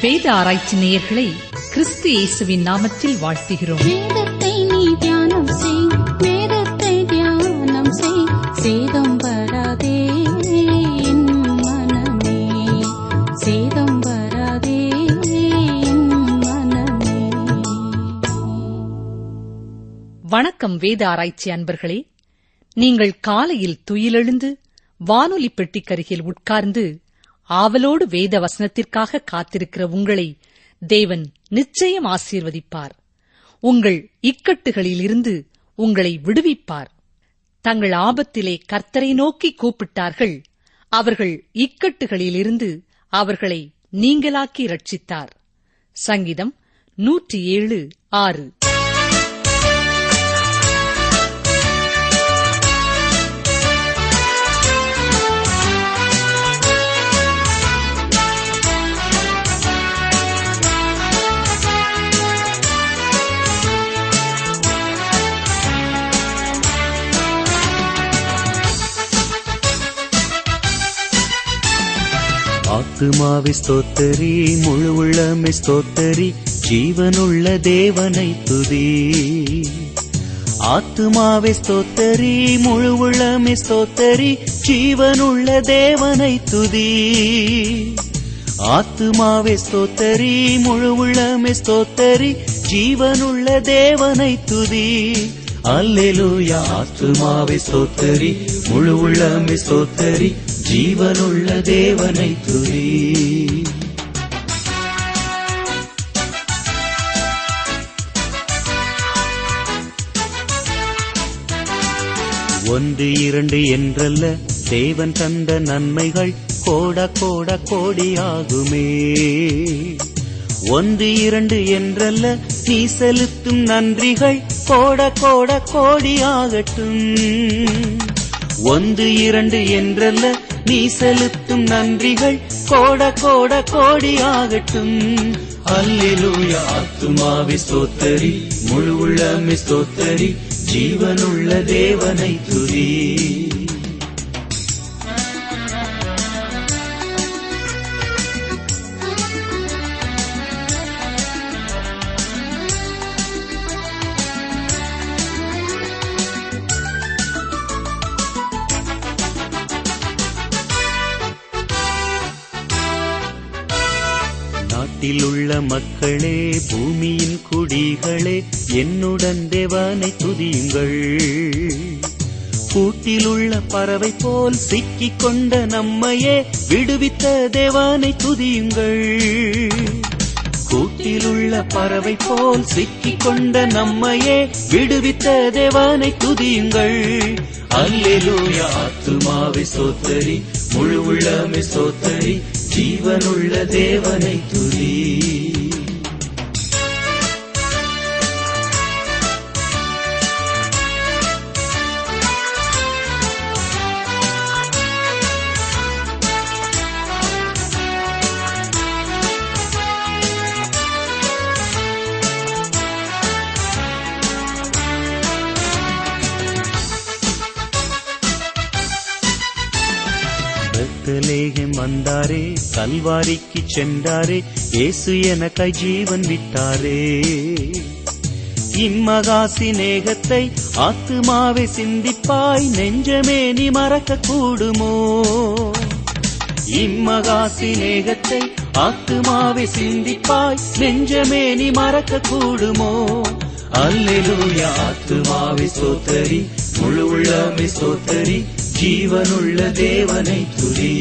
வேத ஆராய்ச்சி நேயர்களை கிறிஸ்து இயேசுவின் நாமத்தில் வாழ்த்துகிறோம் வேதத்தை நீ தியானம் செய் வேதத்தை தியானம் செய் சேதம் வராதே என் மனமே சேதம் வராதே என் மனமே வணக்கம் வேத ஆராய்ச்சி அன்பர்களே நீங்கள் காலையில் துயிலெழுந்து வானொலி பெட்டிக்கருகில் உட்கார்ந்து ஆவலோடு வேத வசனத்திற்காக காத்திருக்கிற உங்களை தேவன் நிச்சயம் ஆசீர்வதிப்பார் உங்கள் இக்கட்டுகளில் இருந்து உங்களை விடுவிப்பார் தங்கள் ஆபத்திலே கர்த்தரை நோக்கி கூப்பிட்டார்கள் அவர்கள் இக்கட்டுகளிலிருந்து அவர்களை நீங்களாக்கி ரட்சித்தார் சங்கீதம் நூற்றி ஏழு ஆறு ஆத்துமாவி ஸ்தோத்தரி முழு உள்ளமே ஸ்தோத்தரி ஜீவனுள்ள தேவனை துதி ஆத்துமாவே ஸ்தோத்தரி முழு உள்ளமே ஸ்தோத்தரி ஜீவனுள்ள தேவனை துதி ஆத்துமாவே ஸ்தோத்தரி முழு உள்ளமே ஸ்தோத்தரி ஜீவனுள்ள தேவனை துதி அல்லேலூயா ஆத்துமாவே ஸ்தோத்தரி முழு உள்ளமே ஸ்தோத்தரி ஜீவனுள்ள தேவனை துதி ஒன்று இரண்டு என்றல்ல தேவன் தந்த நன்மைகள் கோட கோட கோடியாகுமே ஒன்று இரண்டு என்றல்ல நீ செலுத்தும் நன்றிகள் கோட கோட கோடியாகட்டும் ஒன்று இரண்டு என்றல்ல நீ செலுத்தும் நன்றிகள் கோட கோட கோடியாகட்டும் அல்லேலூயா ஆத்துமாவி ஸ்தோத்தரி முழு உள்ளமே ஸ்தோத்தரி ஜீவனுள்ள தேவனை துதி நாட்டில் உள்ள மக்களே பூமியின் குடிகளே என்னுடன் தேவனை துதியுங்கள் கூட்டில் உள்ள பறவை போல் சிக்கிக் கொண்ட நம்மையே விடுவித்த தேவனை துதியுங்கள் கூட்டில் உள்ள பறவை போல் சிக்கிக் கொண்ட நம்மையே விடுவித்த தேவனை துதியுங்கள் அல்லேலூயா ஆத்துமாவை சோத்தரி முழு உள்ளமே சோத்தரி ஜீவனுள்ள தேவனை துதி பெத்தலேகம் வந்தாரே கல்வாரிக்கு சென்றாரே இயேசு எனக்காய் ஜீவன் விட்டாரே இம்மகா சிநேகத்தை ஆத்துமாவை சிந்திப்பாய் நெஞ்சமே நீ மறக்க கூடுமோ இம்மகா சிநேகத்தை ஆத்துமாவை சிந்திப்பாய் நெஞ்சமே நீ மறக்க கூடுமோ அல்லேலூயா ஆத்துமாவை சோத்தரி முழு உள்ளமே சோத்தரி ஜீவனுள்ள தேவனை துதி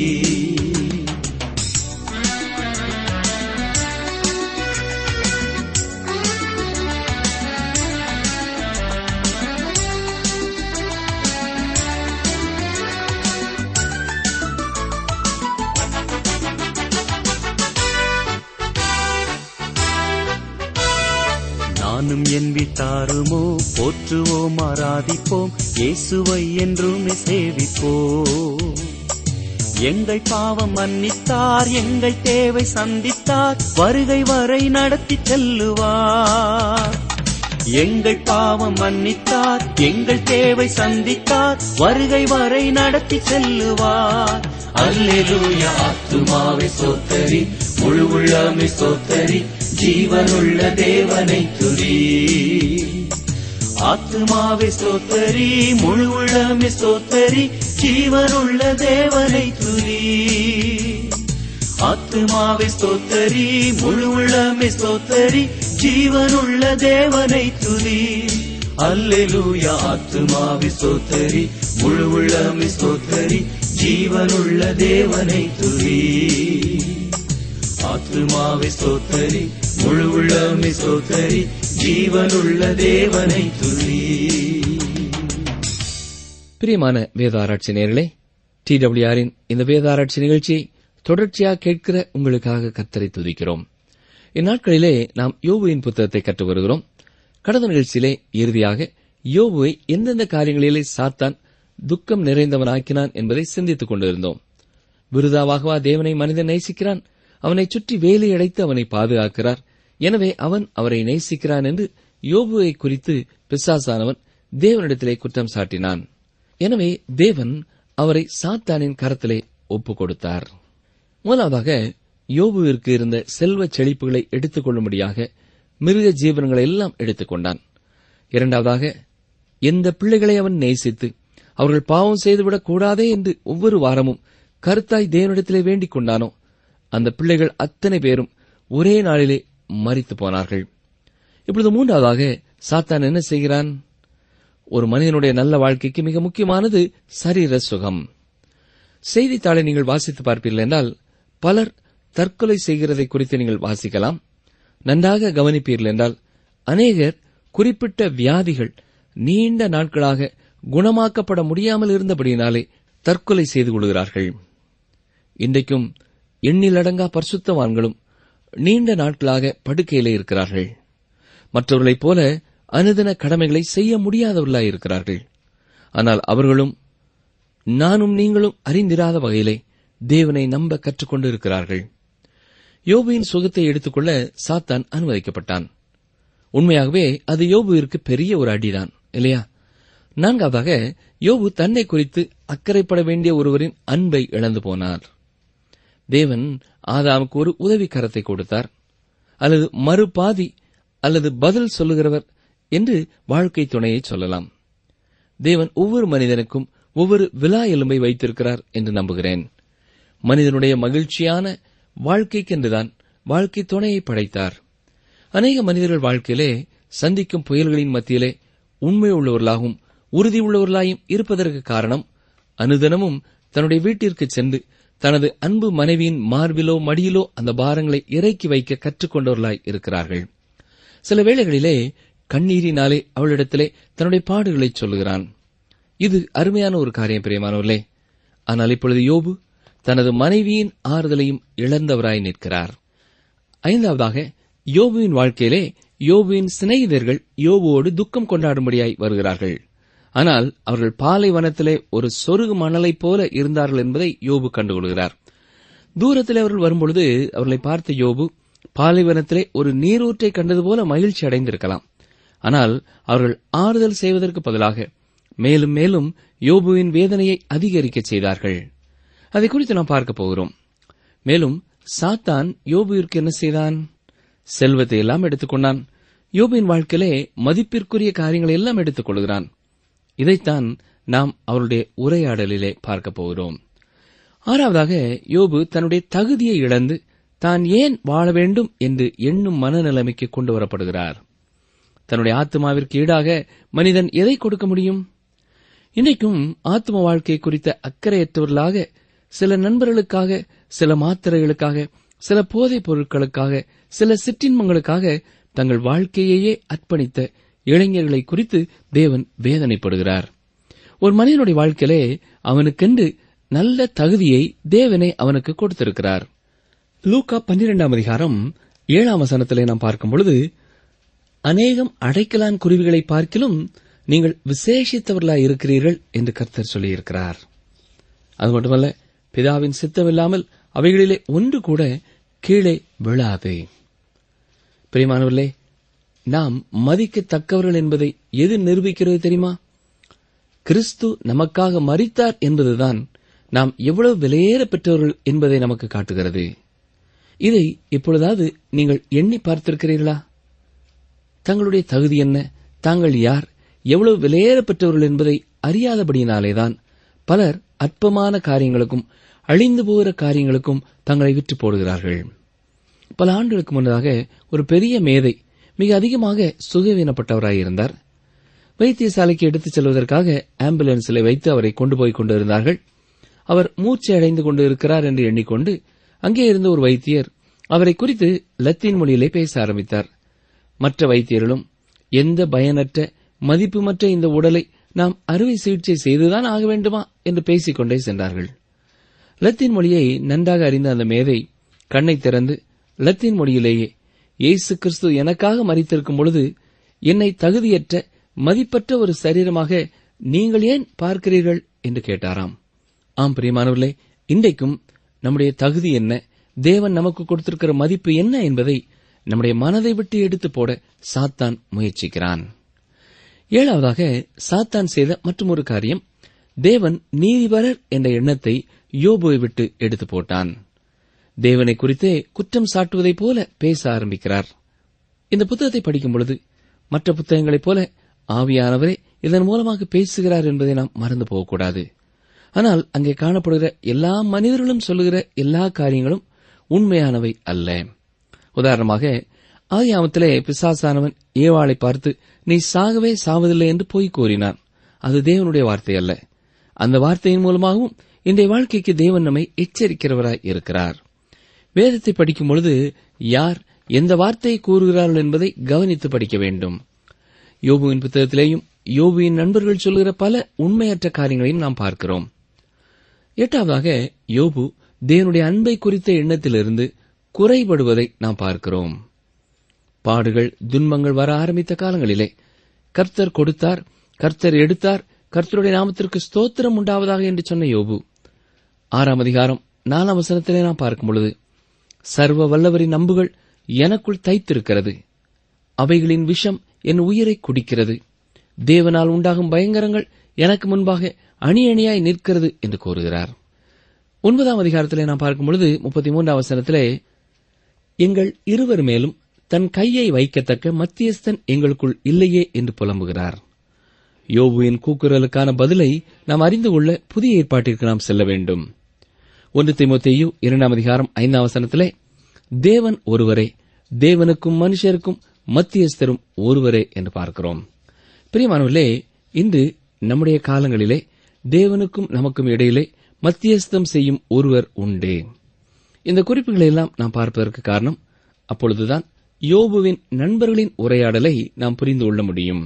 நானும் என் வீட்டாருமோ போற்றுவோம் ஆராதிப்போம் இயேசுவை என்றுமே சேவிப்போம் எங்கள் பாவம் மன்னித்தார் எங்கள் தேவை சந்தித்தார் வருகை வரை நடத்தி செல்லுவார் எங்கள் பாவம் மன்னித்தார் எங்கள் தேவை சந்தித்தார் வருகை வரை நடத்தி செல்லுவார் அல்லேலூயா ஆத்துமாவை சோத்தரி முழு உள்ளமே ஸ்தோத்தரி ஜீவனுள்ள தேவனை துதி ஆத்துமாவே ஸ்தோத்தரி முழு உள்ளமே ஸ்தோத்தரி ஜீவனுள்ள தேவனை துதி ஆத்துமாவே ஸ்தோத்தரி முழு உள்ளமே ஸ்தோத்தரி ஜீவனுள்ள தேவனை துதி அல்லேலூயா ஆத்துமாவே ஸ்தோத்தரி முழு உள்ளமே ஸ்தோத்தரி ஜீவனுள்ள தேவனை துதி ஆத்துமாவே ஸ்தோத்தரி முழு உள்ளமே ஸ்தோத்தரி ஜீவனுள்ள தேவனை துதி பிரியமான வேதாராய்ச்சி நேர்களே டி டபிள்யூஆரின் இந்த வேதாராய்ச்சி நிகழ்ச்சியை தொடர்ச்சியாக கேட்கிற உங்களுக்காக கத்தரை துதிக்கிறோம் இந்நாட்களிலே நாம் யோபுவின் புத்தகத்தை கற்று வருகிறோம் கடந்த நிகழ்ச்சியிலே இறுதியாக யோபுவை எந்தெந்த காரியங்களிலே சாத்தான் துக்கம் நிறைந்தவனாக்கினான் என்பதை சிந்தித்துக் கொண்டிருந்தோம் விருதாவாகவா தேவனை மனிதன் நேசிக்கிறான் அவனை சுற்றி வேலி அடைத்து அவனை பாதுகாக்கிறார் எனவே அவன் அவரை நேசிக்கிறான் என்று யோபுவை குறித்து பிசாசானவன் தேவனிடத்திலே குற்றம் சாட்டினான் எனவே தேவன் அவரை சாத்தானின் கரத்திலே ஒப்புக் கொடுத்தார் முதலாவதாக யோபுவிற்கு இருந்த செல்வ செழிப்புகளை எடுத்துக் கொள்ளும்படியாக மிருக ஜீவனங்களை எல்லாம் எடுத்துக் கொண்டான் இரண்டாவதாக எந்த பிள்ளைகளை அவன் நேசித்து அவர்கள் பாவம் செய்துவிடக் கூடாதே என்று ஒவ்வொரு வாரமும் கருத்தாய் தேவனிடத்திலே வேண்டிக் கொண்டானோ அந்த பிள்ளைகள் அத்தனை பேரும் ஒரே நாளிலே மரித்து போனார்கள் இப்பொழுது மூன்றாவதாக சாத்தான் என்ன செய்கிறான் ஒரு மனிதனுடைய நல்ல வாழ்க்கைக்கு மிக முக்கியமானது சரீர சுகம் செய்தித்தாளை நீங்கள் வாசித்து பார்ப்பீர்கள் என்றால் பலர் தற்கொலை செய்கிறதை குறித்து நீங்கள் வாசிக்கலாம் நன்றாக கவனிப்பீர்கள் என்றால் அநேகர் குறிப்பிட்ட வியாதிகள் நீண்ட நாட்களாக குணமாக்கப்பட முடியாமல் இருந்தபடியினாலே தற்கொலை செய்து கொள்கிறார்கள் இன்றைக்கும் எண்ணிலடங்கா பரிசுத்தவான்களும் நீண்ட நாட்களாக படுக்கையிலே இருக்கிறார்கள் மற்றவர்களைப் போல அனுதின கடமைகளை செய்ய முடியாதவர்களாய் இருக்கிறார்கள் ஆனால் அவர்களும் நானும் நீங்களும் அறிந்திராத வகையிலே தேவனை நம்ப கற்றுக்கொண்டு இருக்கிறார்கள் யோபுவின் சுகத்தை எடுத்துக்கொள்ள சாத்தான் அனுமதிக்கப்பட்டான் உண்மையாகவே அது யோபுவிற்கு பெரிய ஒரு அடிதான் இல்லையா நான்காவதாக யோபு தன்னை குறித்து அக்கறைப்பட வேண்டிய ஒருவரின் அன்பை இழந்து போனார் தேவன் ஆதாமுக்கு ஒரு உதவிக்கரத்தை கொடுத்தார் அல்லது மறுபாதி அல்லது பதில் சொல்லுகிறவர் என்று வாழ்க்கை துணையை சொல்லலாம் தேவன் ஒவ்வொரு மனிதனுக்கும் ஒவ்வொரு விழா எலும்பை வைத்திருக்கிறார் என்று நம்புகிறேன் மனிதனுடைய மகிழ்ச்சியான வாழ்க்கைக்கென்றுதான் வாழ்க்கை துணையை படைத்தார் அநேக மனிதர்கள் வாழ்க்கையிலே சந்திக்கும் புயல்களின் மத்தியிலே உண்மை உள்ளவர்களாகவும் உறுதி உள்ளவர்களாயும் இருப்பதற்கு காரணம் அனுதினமும் தன்னுடைய வீட்டிற்கு சென்று தனது அன்பு மனைவியின் மார்பிலோ மடியிலோ அந்த பாரங்களை இறக்கி வைக்க கற்றுக்கொண்டவர்களாய் இருக்கிறார்கள் சில வேளைகளிலே கண்ணீரினாலே அவளிடத்திலே தன்னுடைய பாடுகளை சொல்லுகிறான் இது அருமையான ஒரு காரியம் பிரியமானவர்களே ஆனால் இப்பொழுது யோபு தனது மனைவியின் ஆறுதலையும் இழந்தவராய் நிற்கிறார் ஐந்தாவதாக யோபுவின் வாழ்க்கையிலே யோபுவின் சிநேகிதர்கள் யோபுவோடு துக்கம் கொண்டாடும்படியாய் வருகிறார்கள் ஆனால் அவர்கள் பாலைவனத்திலே ஒரு சொருகு மணலைப் போல இருந்தார்கள் என்பதை யோபு கண்டுகொள்கிறார் தூரத்தில் அவர்கள் வரும்பொழுது அவர்களை பார்த்த யோபு பாலைவனத்திலே ஒரு நீரூற்றை கண்டது போல மகிழ்ச்சி அடைந்திருக்கலாம் ஆனால் அவர்கள் ஆறுதல் செய்வதற்கு பதிலாக மேலும் மேலும் யோபுவின் வேதனையை அதிகரிக்கச் செய்தார்கள் அதை குறித்து நாம் பார்க்க போகிறோம் மேலும் சாத்தான் யோபுவிற்கு என்ன செய்தான் செல்வத்தை எல்லாம் எடுத்துக்கொண்டான் யோபுவின் வாழ்க்கையிலே மதிப்பிற்குரிய காரியங்களை எல்லாம் எடுத்துக் கொள்கிறான் இதைத்தான் நாம் அவருடைய உரையாடலிலே பார்க்க போகிறோம் ஆறாவதாக யோபு தன்னுடைய தகுதியை இழந்து தான் ஏன் வாழ வேண்டும் என்று எண்ணும் மனநிலைமைக்கு கொண்டு வரப்படுகிறார் தன்னுடைய ஆத்மாவிற்கு ஈடாக மனிதன் எதை கொடுக்க முடியும் இன்றைக்கும் ஆத்ம வாழ்க்கை குறித்த அக்கறையற்றவர்களாக சில நண்பர்களுக்காக சில மாத்திரைகளுக்காக சில போதைப் பொருட்களுக்காக சில சிற்றின்பங்களுக்காக தங்கள் வாழ்க்கையையே அர்ப்பணித்த இளைஞர்களை குறித்து தேவன் வேதனைப்படுகிறார் ஒரு மனிதனுடைய வாழ்க்கையிலே அவனுக்கென்று நல்ல தகுதியை தேவனை அவனுக்கு கொடுத்திருக்கிறார் லூக்கா பன்னிரெண்டாம் அதிகாரம் ஏழாம் வசனத்திலே நாம் பார்க்கும் பொழுது அநேகம் அடைக்கலான் குருவிகளை பார்க்கிலும் நீங்கள் விசேஷித்தவர்களாய் இருக்கிறீர்கள் என்று கர்த்தர் சொல்லியிருக்கிறார் அது மட்டுமல்ல பிதாவின் சித்தமில்லாமல் அவைகளிலே ஒன்று கூட கீழே விழாது பிரியமானவர்களே நாம் மதிக்கத்தக்கவர்கள் என்பதை எது நிரூபிக்கிறது தெரியுமா கிறிஸ்து நமக்காக மரித்தார் என்பதுதான் நாம் எவ்வளவு விலையேற பெற்றவர்கள் என்பதை நமக்கு காட்டுகிறது இதை இப்பொழுதாவது நீங்கள் எண்ணி பார்த்திருக்கிறீர்களா தங்களுடைய தகுதி என்ன தாங்கள் யார் எவ்வளவு விலையேறப்பெற்றவர்கள் என்பதை அறியாதபடியினாலேதான் பலர் அற்பமான காரியங்களுக்கும் அழிந்து போகிற காரியங்களுக்கும் தங்களை விற்று போடுகிறார்கள் பல ஆண்டுகளுக்கு முன்னதாக ஒரு பெரிய மேதை மிக அதிகமாக சுகவீனப்பட்டவராயிருந்தார் வைத்தியசாலைக்கு எடுத்துச் செல்வதற்காக ஆம்புலன்ஸில் வைத்து அவரை கொண்டு போய் கொண்டிருந்தார்கள் அவர் மூச்சு அடைந்து கொண்டு இருக்கிறார் என்று எண்ணிக்கொண்டு அங்கே இருந்த ஒரு வைத்தியர் அவரை குறித்து லத்தீன் மொழியிலே பேச ஆரம்பித்தார் மற்ற வைத்தியர்களும் எந்த பயனற்ற மதிப்புமற்ற இந்த உடலை நாம் அறுவை சிகிச்சை செய்துதான் ஆக வேண்டுமா என்று பேசிக் கொண்டே சென்றார்கள் லத்தீன் மொழியை நன்றாக அறிந்த அந்த மேதை கண்ணை திறந்து லத்தீன் மொழியிலேயே இயேசு கிறிஸ்து எனக்காக மறித்திருக்கும் பொழுது என்னை தகுதியற்ற மதிப்பற்ற ஒரு சரீரமாக நீங்கள் ஏன் பார்க்கிறீர்கள் என்று கேட்டாராம் ஆம் பிரியமானவர்களே இன்றைக்கும் நம்முடைய தகுதி என்ன தேவன் நமக்கு கொடுத்திருக்கிற மதிப்பு என்ன என்பதை நம்முடைய மனதை விட்டு எடுத்து போட சாத்தான் முயற்சிக்கிறான் ஏழாவதாக சாத்தான் செய்த மற்றொரு காரியம் தேவன் நீதிபரர் என்ற எண்ணத்தை யோபுவை விட்டு எடுத்து போட்டான் தேவனை குறித்தே குற்றம் சாட்டுவதைப் போல பேச ஆரம்பிக்கிறார் இந்த புத்தகத்தை படிக்கும் பொழுது மற்ற புத்தகங்களைப் போல ஆவியானவரே இதன் மூலமாக பேசுகிறார் என்பதை நாம் மறந்து போகக்கூடாது ஆனால் அங்கே காணப்படுகிற எல்லா மனிதர்களும் சொல்லுகிற எல்லா காரியங்களும் உண்மையானவை அல்ல உதாரணமாக ஆதியாமத்திலே பிசாசானவன் ஏவாளை பார்த்து நீ சாகவே சாவதில்லை என்று பொய் கூறினான் அது தேவனுடைய வார்த்தை அல்ல அந்த வார்த்தையின் மூலமாகவும் இன்றைய வாழ்க்கைக்கு தேவன் நம்மை எச்சரிக்கிறவராய் இருக்கிறார் வேதத்தை படிக்கும் பொழுது யார் எந்த வார்த்தையை கூறுகிறார்கள் என்பதை கவனித்து படிக்க வேண்டும் யோபுவின் புத்தகத்திலேயும் யோபுவின் நண்பர்கள் சொல்கிற பல உண்மையற்ற காரியங்களையும் நாம் பார்க்கிறோம் எட்டாவதாக யோபு தேவனுடைய அன்பை குறித்த எண்ணத்திலிருந்து குறைபடுவதை நாம் பார்க்கிறோம் பாடுகள் துன்பங்கள் வர ஆரம்பித்த காலங்களிலே கர்த்தர் கொடுத்தார் கர்த்தர் எடுத்தார் கர்த்தருடைய நாமத்திற்கு ஸ்தோத்திரம் உண்டாவதாக என்று சொன்ன யோபு ஆறாம் அதிகாரம் நாலாம் வசனத்திலே நாம் பார்க்கும் பொழுது சர்வ வல்லவரின் அம்புகள் எனக்குள் தைத்திருக்கிறது அவைகளின் விஷம் என் உயிரை குடிக்கிறது தேவனால் உண்டாகும் பயங்கரங்கள் எனக்கு முன்பாக அணி அணியாய் நிற்கிறது என்று கூறுகிறார் ஒன்பதாம் அதிகாரத்திலே நாம் பார்க்கும் பொழுது முப்பத்தி மூன்றாம் வசனத்திலே எங்கள் இருவர் மேலும் தன் கையை வைக்கத்தக்க மத்தியஸ்தன் எங்களுக்குள் இல்லையே என்று புலம்புகிறார் யோபுவின் கூக்குரலுக்கான பதிலை நாம் அறிந்து கொள்ள புதிய ஏற்பாட்டிற்கு நாம் செல்ல வேண்டும் ஒன்று திமுத்தேயு இரண்டாம் அதிகாரம் ஐந்தாம் வசனத்திலே தேவன் ஒருவரே தேவனுக்கும் மனுஷருக்கும் மத்தியஸ்தரும் ஒருவரே என்று பார்க்கிறோம் பிரியமானவர்களே இன்று நம்முடைய காலங்களிலே தேவனுக்கும் நமக்கும் இடையிலே மத்தியஸ்தம் செய்யும் ஒருவர் உண்டு இந்த குறிப்புகளை எல்லாம் நாம் பார்ப்பதற்கு காரணம் அப்பொழுதுதான் யோபுவின் நண்பர்களின் உரையாடலை நாம் புரிந்து கொள்ள முடியும்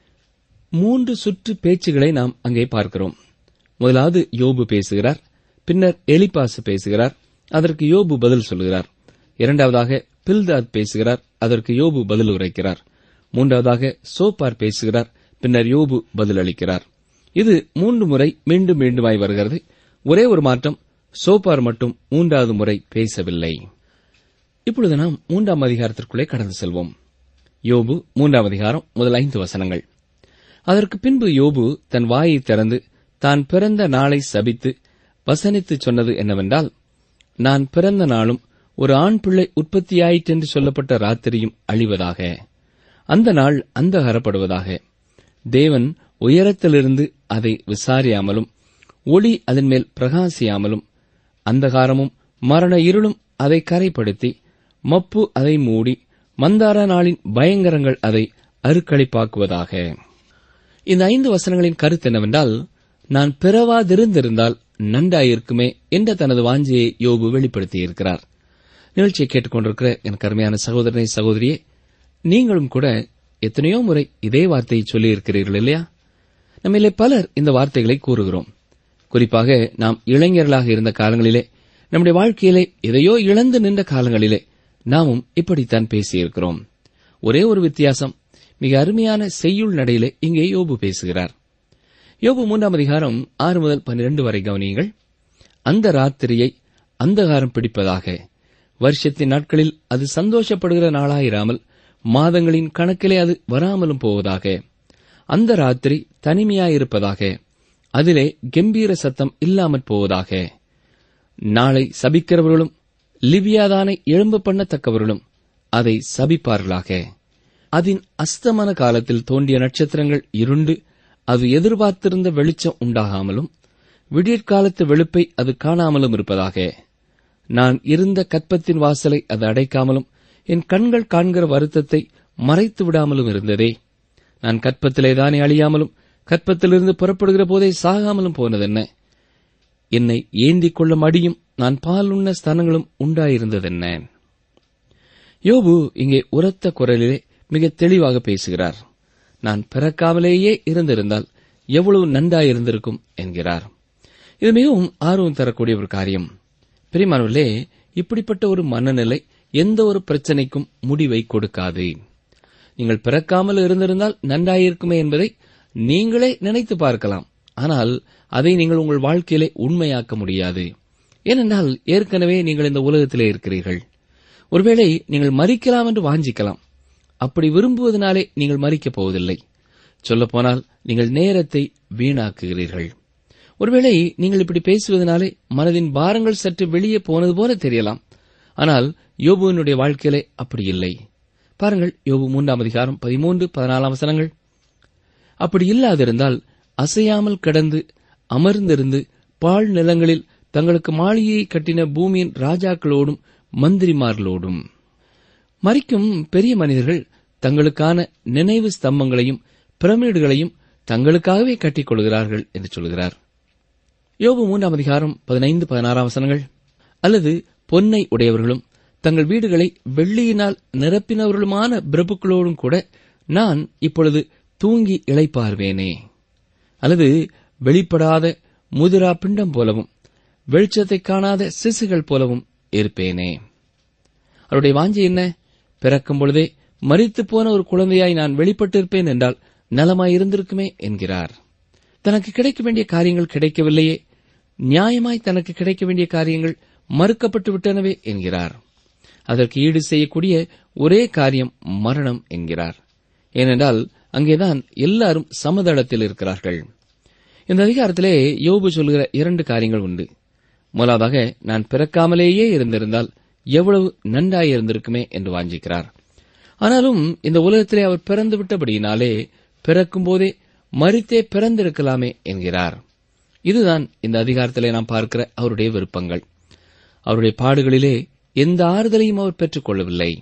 மூன்று சுற்று பேச்சுகளை நாம் அங்கே பார்க்கிறோம் முதலாவது யோபு பேசுகிறார் பின்னர் எலிபாசு பேசுகிறார் அதற்கு யோபு பதில் சொல்கிறார் இரண்டாவதாக பில்தாத் பேசுகிறார் அதற்கு யோபு பதில் உரைக்கிறார் மூன்றாவதாக சோப்பார் பேசுகிறார் பின்னர் யோபு பதில் அளிக்கிறார் இது மூன்று முறை மீண்டும் மீண்டுமாய் வருகிறது ஒரே ஒரு மாற்றம் சோப்பார் மட்டும் மூன்றாவது முறை பேசவில்லை இப்பொழுது நாம் மூன்றாம் அதிகாரத்திற்குள்ளே கடந்து செல்வோம் யோபு மூன்றாம் அதிகாரம் முதல் ஐந்து வசனங்கள் அதற்கு பின்பு யோபு தன் வாயை திறந்து தான் பிறந்த நாளை சபித்து வசனித்து சொன்னது என்னவென்றால் நான் பிறந்த நாளும் ஒரு ஆண் பிள்ளை உற்பத்தியாயிற்றென்று சொல்லப்பட்ட ராத்திரியும் அழிவதாக அந்த நாள் அந்தகரப்படுவதாக தேவன் உயரத்திலிருந்து அதை விசாரியாமலும் ஒளி அதன் மேல் பிரகாசியாமலும் அந்தகாரமும் மரண இருளும் அதை கரைப்படுத்தி மப்பு அதை மூடி மந்தார நாளின் பயங்கரங்கள் அதை அருக்களிப்பாக்குவதாக இந்த ஐந்து வசனங்களின் கருத்து என்னவென்றால் நான் பிறவாதிருந்திருந்தால் நன்றாயிருக்குமே என்ற தனது வாஞ்சியை யோபு வெளிப்படுத்தியிருக்கிறார் நிகழ்ச்சியை கேட்டுக்கொண்டிருக்கிற என் கருமையான சகோதரனை சகோதரியே நீங்களும் கூட எத்தனையோ முறை இதே வார்த்தையை சொல்லியிருக்கிறீர்கள் இல்லையா நம்மிலே பலர் இந்த வார்த்தைகளை கூறுகிறோம் குறிப்பாக நாம் இளைஞர்களாக இருந்த காலங்களிலே நம்முடைய வாழ்க்கையிலே எதையோ இழந்து நின்ற காலங்களிலே நாமும் இப்படித்தான் பேசியிருக்கிறோம் ஒரே ஒரு வித்தியாசம் மிக அருமையான செய்யுள் நடையிலே இங்கே யோபு பேசுகிறார் யோபு மூன்றாம் அதிகாரம் ஆறு முதல் பன்னிரண்டு வரை கவனியுங்கள் அந்த ராத்திரியை அந்தகாரம் பிடிப்பதாக வருஷத்தின் நாட்களில் அது சந்தோஷப்படுகிற நாளாயிராமல் மாதங்களின் கணக்கிலே அது வராமலும் போவதாக அந்த ராத்திரி தனிமையாயிருப்பதாக அதிலே கம்பீர சத்தம் இல்லாமற் போவதாக நாளை சபிக்கிறவர்களும் லிபியாதானை எழும்ப பண்ணத்தக்கவர்களும் அதை சபிப்பார்களாக அதன் அஸ்தமன காலத்தில் தோன்றிய நட்சத்திரங்கள் இருண்டு அது எதிர்பார்த்திருந்த வெளிச்சம் உண்டாகாமலும் விடியற்காலத்து வெளுப்பை அது காணாமலும் இருப்பதாக நான் இருந்த கற்பத்தின் வாசலை அது அடைக்காமலும் என் கண்கள் காண்கிற வருத்தத்தை மறைத்து விடாமலும் இருந்ததே நான் கற்பத்திலே தானே அழியாமலும் கற்பத்திலிருந்து புறப்படுகிற போதே சாகாமலும் போனதென்ன என்னை ஏந்திக் கொள்ள மடியும் நான் பால் உண்ண ஸ்தானங்களும் உண்டாயிருந்ததென்ன யோபு இங்கே உரத்த குரலிலே மிக தெளிவாக பேசுகிறார் நான் பிறக்காமலேயே இருந்திருந்தால் எவ்வளவு நன்றாயிருந்திருக்கும் என்கிறார் இது மிகவும் ஆர்வம் தரக்கூடிய ஒரு காரியம் பிரிமானவர்களே இப்படிப்பட்ட ஒரு மனநிலை எந்த ஒரு பிரச்சனைக்கும் முடிவை கொடுக்காது நீங்கள் பிறக்காமல் இருந்திருந்தால் நன்றாயிருக்குமே என்பதை நீங்களே நினைத்து பார்க்கலாம் ஆனால் அதை நீங்கள் உங்கள் வாழ்க்கையிலே உண்மையாக்க முடியாது ஏனென்றால் ஏற்கனவே நீங்கள் இந்த உலகத்திலே இருக்கிறீர்கள் ஒருவேளை நீங்கள் மறிக்கலாம் என்று வாஞ்சிக்கலாம் அப்படி விரும்புவதனாலே நீங்கள் மறிக்கப் போவதில்லை சொல்லப்போனால் நீங்கள் நேரத்தை வீணாக்குகிறீர்கள் ஒருவேளை நீங்கள் இப்படி பேசுவதனாலே மனதின் பாரங்கள் சற்று வெளியே போனது போல தெரியலாம் ஆனால் யோபுவினுடைய வாழ்க்கையிலே அப்படி இல்லை பாருங்கள் யோபு மூன்றாம் அதிகாரம் பதிமூன்று பதினாலாம் வசனங்கள் அப்படி இல்லாதிருந்தால் அசையாமல் கிடந்து அமர்ந்திருந்து பாழ் நிலங்களில் தங்களுக்கு மாளிகையை கட்டின பூமியின் ராஜாக்களோடும் மந்திரிமார்களோடும் மறிக்கும் பெரிய மனிதர்கள் தங்களுக்கான நினைவு ஸ்தம்பங்களையும் பிரமிடுகளையும் தங்களுக்காகவே கட்டிக் கொள்கிறார்கள் என்று சொல்கிறார் யோபு மூன்றாம் அதிகாரம் பதினைந்து பதினாறாம் வசனங்கள் அல்லது பொன்னை உடையவர்களும் தங்கள் வீடுகளை வெள்ளியினால் நிரப்பினவர்களுமான பிரபுக்களோடும் கூட நான் இப்பொழுது தூங்கி இளைப்பார்வேனே அல்லது வெளிப்படாத முதிரா பிண்டம் போலவும் வெளிச்சத்தை காணாத சிசுகள் போலவும் இருப்பேனே அவருடைய வாஞ்சி என்ன பிறக்கும் பொழுதே மறித்து போன ஒரு குழந்தையாய் நான் வெளிப்பட்டிருப்பேன் என்றால் நலமாயிருந்திருக்குமே என்கிறார் தனக்கு கிடைக்க வேண்டிய காரியங்கள் கிடைக்கவில்லையே நியாயமாய் தனக்கு கிடைக்க வேண்டிய காரியங்கள் மறுக்கப்பட்டு விட்டனவே என்கிறார் அதற்கு ஈடு செய்யக்கூடிய ஒரே காரியம் மரணம் என்கிறார் ஏனென்றால் அங்கேதான் எல்லாரும் சமதளத்தில் இருக்கிறார்கள் இந்த அதிகாரத்திலே யோபு சொல்கிற இரண்டு காரியங்கள் உண்டு முதலாவதாக நான் பிறக்காமலேயே இருந்திருந்தால் எவ்வளவு நன்றாயிருந்திருக்குமே என்று வாஞ்சிக்கிறார் ஆனாலும் இந்த உலகத்திலே அவர் பிறந்து விட்டபடியினாலே பிறக்கும் போதே மறித்தே பிறந்திருக்கலாமே என்கிறார் இதுதான் இந்த அதிகாரத்திலே நாம் பார்க்கிற அவருடைய விருப்பங்கள் அவருடைய பாடுகளிலே எந்த ஆறுதலையும் அவர் பெற்றுக் கொள்ளவில்லை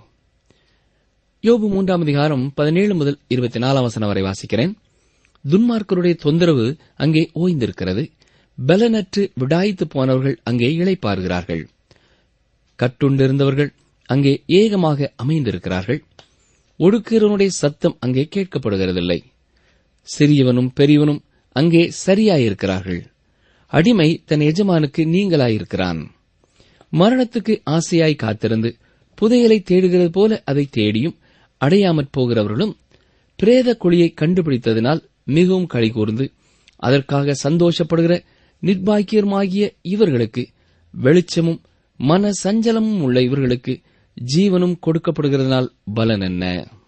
யோபு மூன்றாம் அதிகாரம் பதினேழு முதல் இருபத்தி நாலாம் வசனம் வரை வாசிக்கிறேன் துன்மார்க்கருடைய தொந்தரவு அங்கே ஓய்ந்திருக்கிறது பலனற்று விடாய்த்து போனவர்கள் அங்கே இளைப்பாறுகிறார்கள் கட்டுண்டிருந்தவர்கள் அங்கே ஏகமாக அமைந்திருக்கிறார்கள் ஒடுக்கிறவனுடைய சத்தம் அங்கே கேட்கப்படுகிறதில்லை சிறியவனும் பெரியவனும் அங்கே சரியாயிருக்கிறார்கள் அடிமை தன் எஜமானுக்கு நீங்களாயிருக்கிறான் மரணத்துக்கு ஆசையாய் காத்திருந்து புதையலை தேடுகிறது போல அதை தேடியும் அடையாமற் போகிறவர்களும் பிரேத குழியை கண்டுபிடித்ததினால் மிகவும் களிகூர்ந்து அதற்காக சந்தோஷப்படுகிற நிர்பாக்கியருமாகிய இவர்களுக்கு வெளிச்சமும் மன சஞ்சலமும் உள்ள இவர்களுக்கு ஜீவனும் கொடுக்கப்படுகிறதனால் பலன் என்ன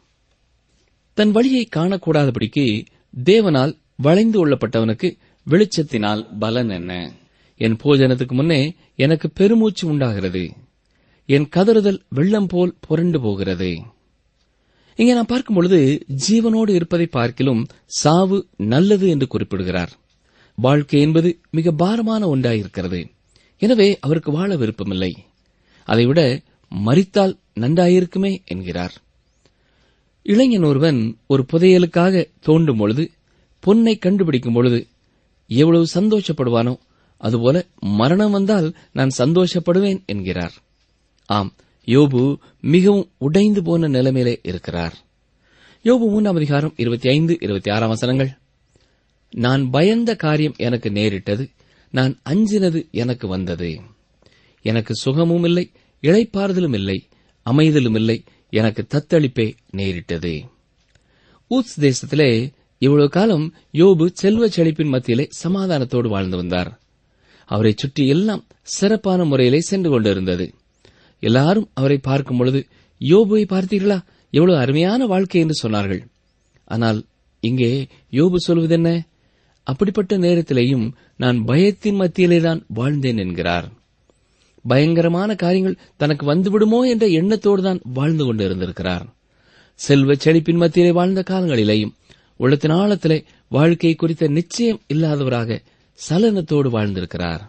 தன் வழியை காணக்கூடாதபடிக்கு தேவனால் வளைந்து கொள்ளப்பட்டவனுக்கு வெளிச்சத்தினால் பலன் என்ன என் போஜனத்துக்கு முன்னே எனக்கு பெருமூச்சு உண்டாகிறது என் கதறுதல் வெள்ளம் போல் புரண்டு போகிறது இங்கே நான் பார்க்கும் பொழுது ஜீவனோடு இருப்பதை பார்க்கிலும் சாவு நல்லது என்று குறிப்பிடுகிறார் வாழ்க்கை என்பது மிக பாரமான ஒன்றாயிருக்கிறது எனவே அவருக்கு வாழ விருப்பமில்லை அதைவிட மறித்தால் நன்றாயிருக்குமே என்கிறார் இளைஞன் ஒருவன் ஒரு புதையலுக்காக தோண்டும் பொழுது பொன்னை கண்டுபிடிக்கும் பொழுது எவ்வளவு சந்தோஷப்படுவானோ அதுபோல மரணம் வந்தால் நான் சந்தோஷப்படுவேன் என்கிறார் ஆம் யோபு மிகவும் உடைந்து போன நிலைமையிலே இருக்கிறார் யோபு மூன்றாம் அதிகாரம் இருபத்தி ஐந்து இருபத்தி ஆறாம் வசனங்கள் நான் பயந்த காரியம் எனக்கு நேரிட்டது நான் அஞ்சினது எனக்கு வந்தது எனக்கு சுகமும் இல்லை இளைப்பாறுதலும் இல்லை அமைதலும் இல்லை எனக்கு தத்தளிப்பே நேரிட்டது ஊத்ஸ் தேசத்திலே இவ்வளவு காலம் யோபு செல்வ செழிப்பின் மத்தியிலே சமாதானத்தோடு வாழ்ந்து வந்தார் அவரை சுற்றி எல்லாம் சிறப்பான முறையிலே சென்று கொண்டிருந்தது எல்லாரும் அவரை பார்க்கும் பொழுது யோபுவை பார்த்தீர்களா எவ்வளவு அருமையான வாழ்க்கை என்று சொன்னார்கள் ஆனால் இங்கே யோபு சொல்வதென்ன அப்படிப்பட்ட நேரத்திலேயும் நான் பயத்தின் மத்தியிலேதான் வாழ்ந்தேன் என்கிறார் பயங்கரமான காரியங்கள் தனக்கு வந்துவிடுமோ என்ற எண்ணத்தோடு தான் வாழ்ந்து கொண்டு இருந்திருக்கிறார் செல்வ செழிப்பின் மத்தியிலே வாழ்ந்த காலங்களிலேயும் உள்ளத்தின் ஆழத்திலே வாழ்க்கை குறித்த நிச்சயம் இல்லாதவராக சலனத்தோடு வாழ்ந்திருக்கிறார்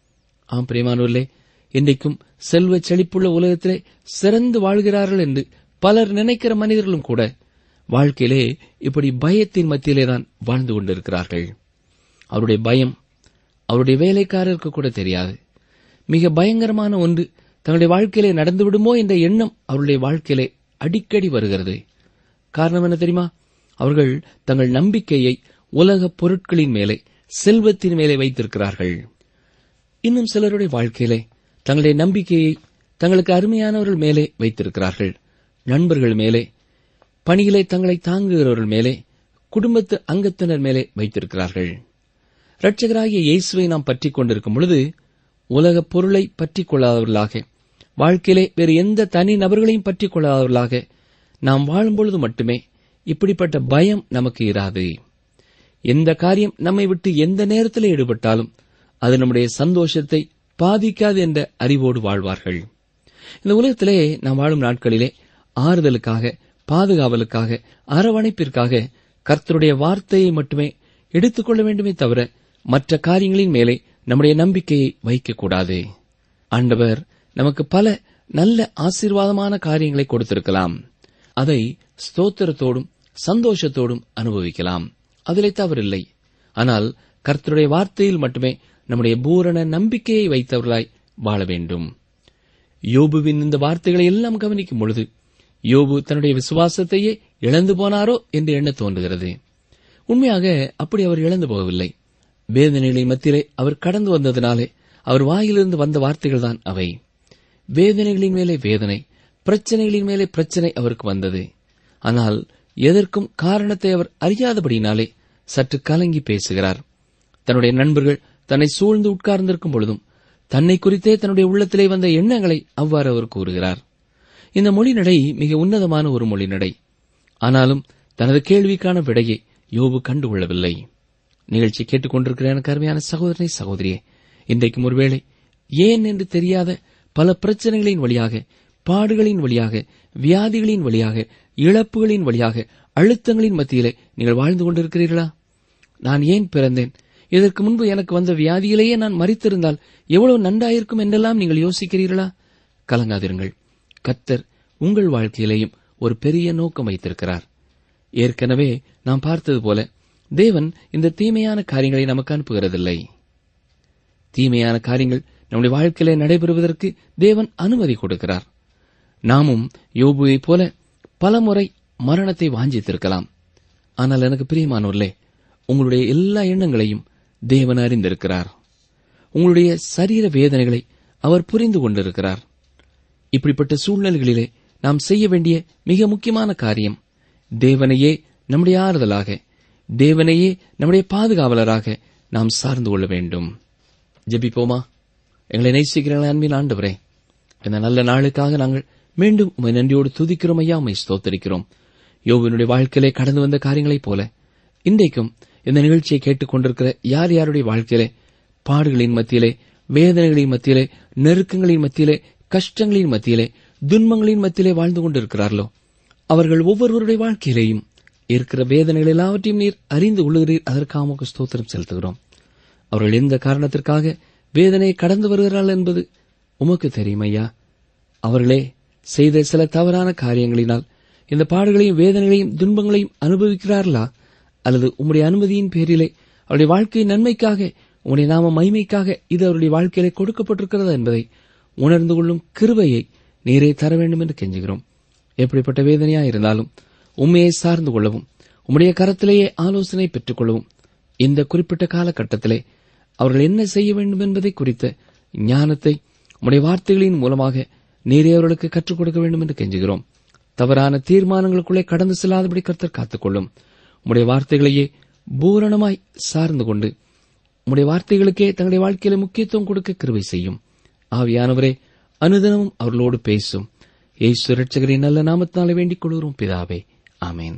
ஆம் பிரியமானூர்களே இன்றைக்கும் செல்வ செழிப்புள்ள உலகத்திலே சிறந்து வாழ்கிறார்கள் என்று பலர் நினைக்கிற மனிதர்களும் கூட வாழ்க்கையிலே இப்படி பயத்தின் மத்தியிலே தான் வாழ்ந்து கொண்டிருக்கிறார்கள் அவருடைய பயம் அவருடைய வேலைக்காரருக்கு கூட தெரியாது மிக பயங்கரமான ஒன்று தங்களுடைய வாழ்க்கையிலே நடந்துவிடுமோ என்ற எண்ணம் அவருடைய வாழ்க்கையிலே அடிக்கடி வருகிறது காரணம் என்ன தெரியுமா அவர்கள் தங்கள் நம்பிக்கையை உலகப் பொருட்களின் மேலே செல்வத்தின் மேலே வைத்திருக்கிறார்கள் இன்னும் சிலருடைய வாழ்க்கையிலே தங்களுடைய நம்பிக்கையை தங்களுக்கு அருமையானவர்கள் மேலே வைத்திருக்கிறார்கள் நண்பர்கள் மேலே பணியிலே தங்களை தாங்குகிறவர்கள் மேலே குடும்பத்து அங்கத்தினர் மேலே வைத்திருக்கிறார்கள் இரட்சகராகிய இயேசுவை நாம் பற்றிக் கொண்டிருக்கும் பொழுது உலகப் பொருளை பற்றிக் கொள்ளாதவர்களாக வாழ்க்கையிலே வேறு எந்த தனி நபர்களையும் பற்றிக் கொள்ளாதவர்களாக நாம் வாழும்பொழுது மட்டுமே இப்படிப்பட்ட பயம் நமக்கு இராது எந்த காரியம் நம்மை விட்டு எந்த நேரத்தில் ஈடுபட்டாலும் அது நம்முடைய சந்தோஷத்தை பாதிக்காது என்ற அறிவோடு வாழ்வார்கள் இந்த உலகத்திலே நாம் வாழும் நாட்களிலே ஆறுதலுக்காக பாதுகாவலுக்காக அரவணைப்பிற்காக கர்த்தருடைய வார்த்தையை மட்டுமே எடுத்துக்கொள்ள வேண்டுமே தவிர மற்ற காரியங்களின் மேலே நம்முடைய நம்பிக்கையை வைக்கக்கூடாது ஆண்டவர் நமக்கு பல நல்ல ஆசீர்வாதமான காரியங்களை கொடுத்திருக்கலாம் அதை ஸ்தோத்திரத்தோடும் சந்தோஷத்தோடும் அனுபவிக்கலாம் அதிலே தவறில்லை ஆனால் கர்த்தருடைய வார்த்தையில் மட்டுமே நம்முடைய பூரண நம்பிக்கையை வைத்தவர்களாய் வாழ வேண்டும் யோபுவின் இந்த வார்த்தைகளை எல்லாம் கவனிக்கும் பொழுது யோபு தன்னுடைய விசுவாசத்தையே இழந்து போனாரோ என்று எண்ண தோன்றுகிறது உண்மையாக அப்படி அவர் இழந்து போகவில்லை வேதனைகளின் மத்தியிலே அவர் கடந்து வந்ததினாலே அவர் வாயிலிருந்து வந்த வார்த்தைகள் தான் அவை வேதனைகளின் மேலே வேதனை பிரச்சனைகளின் மேலே பிரச்சனை அவருக்கு வந்தது ஆனால் எதற்கும் காரணத்தை அவர் அறியாதபடியினாலே சற்று கலங்கி பேசுகிறார் தன்னுடைய நண்பர்கள் தன்னை சூழ்ந்து உட்கார்ந்திருக்கும் பொழுதும் தன்னை குறித்தே தன்னுடைய உள்ளத்திலே வந்த எண்ணங்களை அவ்வாறு அவர் கூறுகிறார் இந்த மொழிநடை மிக உன்னதமான ஒரு மொழிநடை ஆனாலும் தனது கேள்விக்கான விடையை யோபு கண்டுகொள்ளவில்லை நிகழ்ச்சி கேட்டுக்கொண்டிருக்கிற எனக்கு அருமையான சகோதரனை சகோதரியே இன்றைக்கும் ஒருவேளை ஏன் என்று தெரியாத பல பிரச்சனைகளின் வழியாக பாடுகளின் வழியாக வியாதிகளின் வழியாக இழப்புகளின் வழியாக அழுத்தங்களின் மத்தியிலே நீங்கள் வாழ்ந்து கொண்டிருக்கிறீர்களா நான் ஏன் பிறந்தேன் இதற்கு முன்பு எனக்கு வந்த வியாதியிலேயே நான் மறித்திருந்தால் எவ்வளவு நன்றாயிருக்கும் என்றெல்லாம் நீங்கள் யோசிக்கிறீர்களா கலங்காதிருங்கள் கத்தர் உங்கள் வாழ்க்கையிலேயும் ஒரு பெரிய நோக்கம் வைத்திருக்கிறார் ஏற்கனவே நாம் பார்த்தது போல தேவன் இந்த தீமையான காரியங்களை நமக்கு அனுப்புகிறதில்லை தீமையான காரியங்கள் நம்முடைய வாழ்க்கையிலே நடைபெறுவதற்கு தேவன் அனுமதி கொடுக்கிறார் நாமும் யோபுவைப் போல பலமுறை மரணத்தை வாஞ்சித்திருக்கலாம் ஆனால் எனக்கு பிரியமானோர்களே உங்களுடைய எல்லா எண்ணங்களையும் தேவன் அறிந்திருக்கிறார் உங்களுடைய சரீர வேதனைகளை அவர் புரிந்து கொண்டிருக்கிறார் இப்படிப்பட்ட சூழ்நிலைகளிலே நாம் செய்ய வேண்டிய மிக முக்கியமான காரியம் தேவனையே நம்முடைய ஆறுதலாக தேவனையே நம்முடைய பாதுகாவலராக நாம் சார்ந்து கொள்ள வேண்டும் ஜெபிப்போமா எங்களை நேசிக்கிற அன்பின் ஆண்டவரே இந்த நல்ல நாளுக்காக நாங்கள் மீண்டும் உமை நன்றியோடு துதிக்கிறோம் ஐயா உமை ஸ்தோத்தரிக்கிறோம் யோவினுடைய வாழ்க்கையிலே கடந்து வந்த காரியங்களைப் போல இன்றைக்கும் இந்த நிகழ்ச்சியை கேட்டுக் கொண்டிருக்கிற யார் யாருடைய வாழ்க்கையிலே பாடுகளின் மத்தியிலே வேதனைகளின் மத்தியிலே நெருக்கங்களின் மத்தியிலே கஷ்டங்களின் மத்தியிலே துன்பங்களின் மத்தியிலே வாழ்ந்து கொண்டிருக்கிறார்களோ அவர்கள் ஒவ்வொருவருடைய வாழ்க்கையிலேயும் இருக்கிற வேதனைகள் எல்லாவற்றையும் நீர் அறிந்து கொள்ளுகிறீர் அதற்காக உமக்கு ஸ்தோத்திரம் செலுத்துகிறோம் அவர்கள் எந்த காரணத்திற்காக வேதனையை கடந்து வருகிறார்கள் என்பது உமக்கு தெரியும் ஐயா அவர்களே செய்த சில தவறான காரியங்களினால் இந்த பாடுகளையும் வேதனைகளையும் துன்பங்களையும் அனுபவிக்கிறார்களா அல்லது உம்முடைய அனுமதியின் பேரிலே அவருடைய வாழ்க்கையின் நன்மைக்காக உம்முடைய நாம மகிமைக்காக இது அவருடைய வாழ்க்கையிலே கொடுக்கப்பட்டிருக்கிறதா என்பதை உணர்ந்து கொள்ளும் கிருபையை நீரே தர வேண்டும் என்று கெஞ்சுகிறோம் எப்படிப்பட்ட வேதனையா இருந்தாலும் உண்மையை சார்ந்து கொள்ளவும் உம்முடைய கரத்திலேயே ஆலோசனை பெற்றுக் கொள்ளவும் இந்த குறிப்பிட்ட காலகட்டத்திலே அவர்கள் என்ன செய்ய வேண்டும் என்பதை குறித்த ஞானத்தை உம்முடைய வார்த்தைகளின் மூலமாக நீரே அவர்களுக்கு கற்றுக் கொடுக்க வேண்டும் என்று கெஞ்சுகிறோம் தவறான தீர்மானங்களுக்குள்ளே கடந்து செல்லாதபடி கர்த்தர் காத்துக்கொள்ளும் உம்முடைய வார்த்தைகளையே பூரணமாய் சார்ந்து கொண்டு உம்முடைய வார்த்தைகளுக்கே தங்களுடைய வாழ்க்கையில முக்கியத்துவம் கொடுக்க கிருபை செய்யும் ஆவியானவரே அனுதினமும் அவர்களோடு பேசும் ஏசு ரட்சகரின் நல்ல நாமத்தினாலே வேண்டிக் கொள்கிறோம் பிதாவே ஆமேன்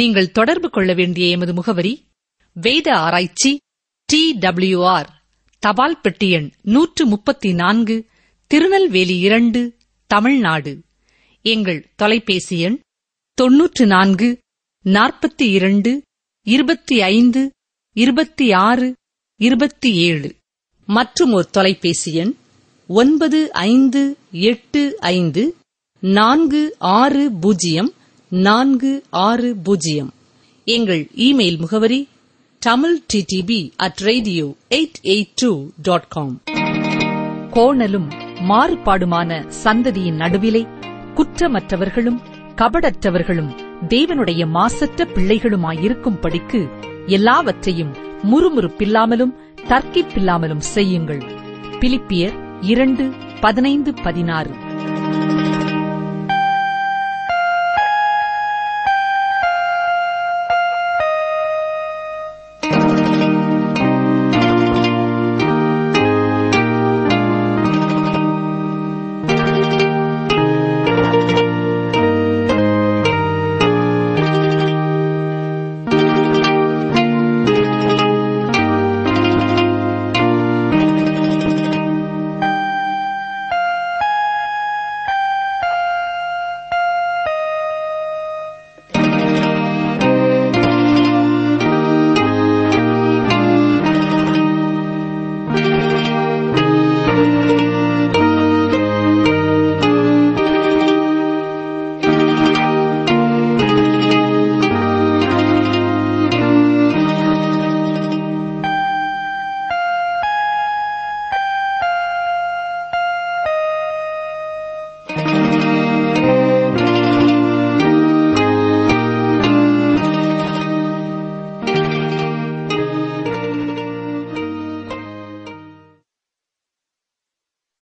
நீங்கள் தொடர்பு கொள்ள வேண்டிய எமது முகவரி வேத ஆராய்ச்சி டி டபிள்யூஆர் தபால் பெட்டி எண் நூற்று முப்பத்தி நான்கு திருநெல்வேலி இரண்டு தமிழ்நாடு எங்கள் தொலைபேசி எண் தொன்னூற்று நான்கு நாற்பத்தி இரண்டு இருபத்தி ஐந்து இருபத்தி ஆறு இருபத்தி ஏழு மற்றும் ஒரு தொலைபேசி எண் ஒன்பது ஐந்து எட்டு ஐந்து நான்கு ஆறு பூஜ்ஜியம் நான்கு ஆறு பூஜ்ஜியம் எங்கள் இமெயில் முகவரி Tamil DTP at radio eight eight two dot com கோணலும் மாறுபாடுமான சந்ததியின் நடுவிலே குற்றமற்றவர்களும் கபடற்றவர்களும் தேவனுடைய மாசற்ற பிள்ளைகளுமாயிருக்கும்படிக்கு எல்லாவற்றையும் முறுமுறுப்பில்லாமலும் தர்க்கிப்பில்லாமலும் செய்யுங்கள் பிலிப்பியர் இரண்டு பதினைந்து பதினாறு